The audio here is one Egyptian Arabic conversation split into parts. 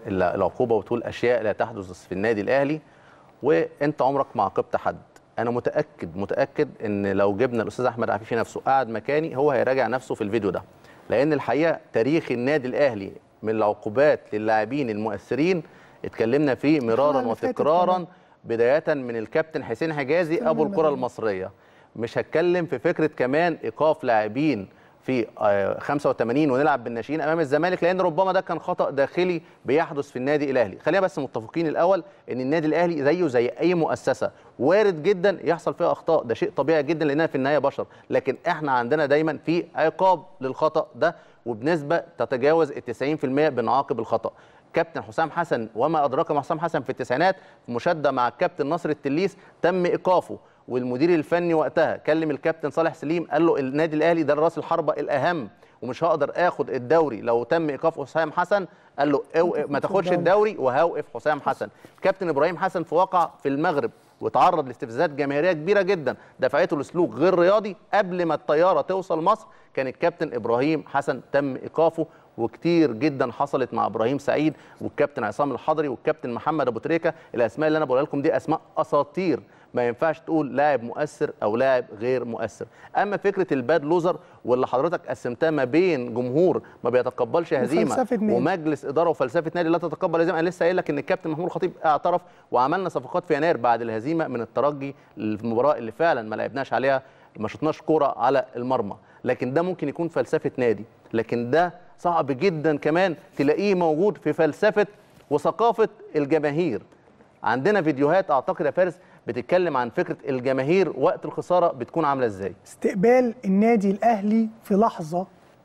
العقوبه وتقول اشياء لا تحدث في النادي الاهلي وانت عمرك ما عاقبت حد انا متاكد متاكد ان لو جبنا الاستاذ احمد عفيفي نفسه قاعد مكاني هو هيراجع نفسه في الفيديو ده لان الحقيقه تاريخ النادي الاهلي من العقوبات للاعبين المؤثرين اتكلمنا فيه مرارا اللي فاتت وتكرارا كمان. بدايه من الكابتن حسين حجازي السنة ابو اللي الكره فاتت. المصريه مش هتكلم في فكره كمان ايقاف لاعبين في آه، 85 ونلعب بالناشئين امام الزمالك لان ربما ده كان خطا داخلي بيحدث في النادي الاهلي خلينا بس متفقين الاول ان النادي الاهلي زيه زي اي مؤسسه وارد جدا يحصل فيها اخطاء ده شيء طبيعي جدا لانها في النهايه بشر لكن احنا عندنا دايما في عقاب للخطا ده وبنسبه تتجاوز ال 90% بنعاقب الخطا كابتن حسام حسن وما ادراك ما حسام حسن في التسعينات في مشاده مع الكابتن نصر التليس تم ايقافه والمدير الفني وقتها كلم الكابتن صالح سليم قال له النادي الاهلي ده راس الحربه الاهم ومش هقدر اخد الدوري لو تم ايقاف حسام حسن قال له أو ما تاخدش الدوري وهوقف حسام حسن كابتن ابراهيم حسن في واقع في المغرب وتعرض لاستفزازات جماهيريه كبيره جدا دفعته لسلوك غير رياضي قبل ما الطياره توصل مصر كان الكابتن ابراهيم حسن تم ايقافه وكتير جدا حصلت مع ابراهيم سعيد والكابتن عصام الحضري والكابتن محمد ابو تريكه الاسماء اللي انا بقولها لكم دي اسماء اساطير ما ينفعش تقول لاعب مؤثر او لاعب غير مؤثر اما فكره الباد لوزر واللي حضرتك قسمتها ما بين جمهور ما بيتقبلش هزيمه وفلسفة نادي. ومجلس اداره وفلسفه نادي لا تتقبل هزيمه انا لسه قايل لك ان الكابتن محمود الخطيب اعترف وعملنا صفقات في يناير بعد الهزيمه من الترجي المباراه اللي فعلا ما لعبناش عليها ما شطناش كوره على المرمى لكن ده ممكن يكون فلسفه نادي لكن ده صعب جدا كمان تلاقيه موجود في فلسفه وثقافه الجماهير عندنا فيديوهات اعتقد يا فارس بتتكلم عن فكره الجماهير وقت الخساره بتكون عامله ازاي استقبال النادي الاهلي في لحظه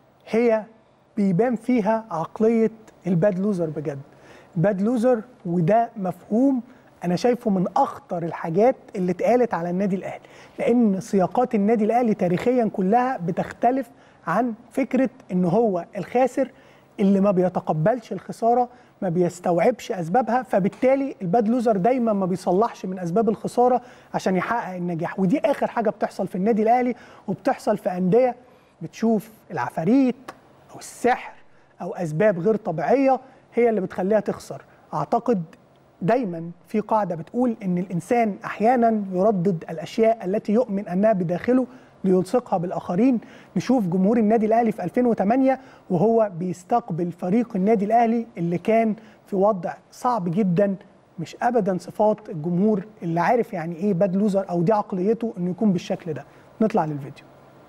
هي بيبان فيها عقليه الباد لوزر بجد باد لوزر وده مفهوم انا شايفه من اخطر الحاجات اللي اتقالت على النادي الاهلي لان سياقات النادي الاهلي تاريخيا كلها بتختلف عن فكره ان هو الخاسر اللي ما بيتقبلش الخساره ما بيستوعبش اسبابها فبالتالي الباد لوزر دايما ما بيصلحش من اسباب الخساره عشان يحقق النجاح ودي اخر حاجه بتحصل في النادي الاهلي وبتحصل في انديه بتشوف العفاريت او السحر او اسباب غير طبيعيه هي اللي بتخليها تخسر اعتقد دايما في قاعده بتقول ان الانسان احيانا يردد الاشياء التي يؤمن انها بداخله ليلصقها بالاخرين نشوف جمهور النادي الاهلي في 2008 وهو بيستقبل فريق النادي الاهلي اللي كان في وضع صعب جدا مش ابدا صفات الجمهور اللي عارف يعني ايه باد لوزر او دي عقليته انه يكون بالشكل ده نطلع للفيديو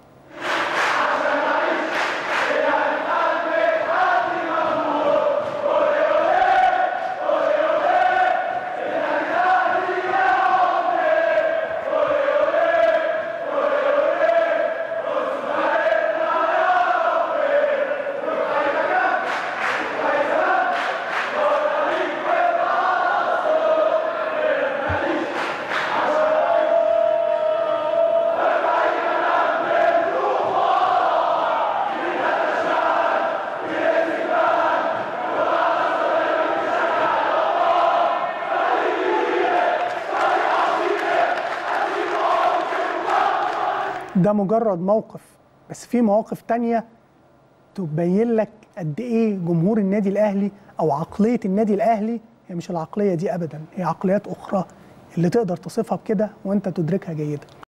ده مجرد موقف بس في مواقف تانية تبين لك قد ايه جمهور النادي الاهلي او عقليه النادي الاهلي هي مش العقليه دي ابدا هي عقليات اخرى اللي تقدر تصفها بكده وانت تدركها جيدا